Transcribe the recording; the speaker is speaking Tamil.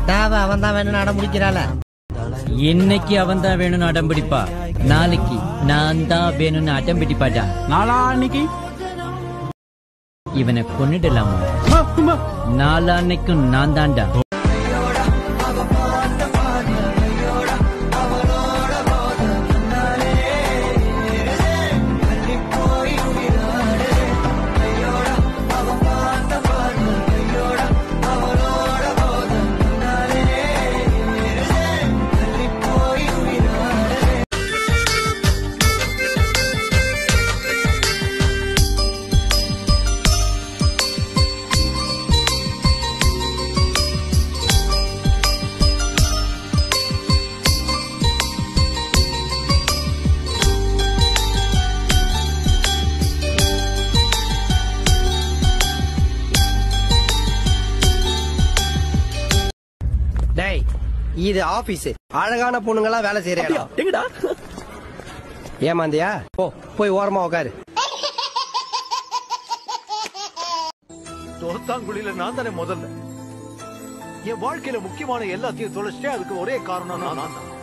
தேவை அவன் தான் வேணும்னு அடம் முடிக்கிறாள இன்னைக்கு அவன் தான் வேணும்னு அடம் பிடிப்பா நாளைக்கு நான் தான் வேணும்னு அடம் பிடிப்பாடா நாளான்னைக்கு இவனை கொன்னுடலாமா நாளான்னைக்கும் நான் தான்டா டேய் இது ஆபீஸ் அழகான பொண்ணுங்களா வேலை செய்யற இடம் எங்கடா ஏமாந்தியா போ போய் ஓரமா உட்காரு தோத்தாங்குழியில நான் தானே முதல்ல என் வாழ்க்கையில முக்கியமான எல்லாத்தையும் தொலைச்சிட்டே அதுக்கு ஒரே காரணம் நான் தான்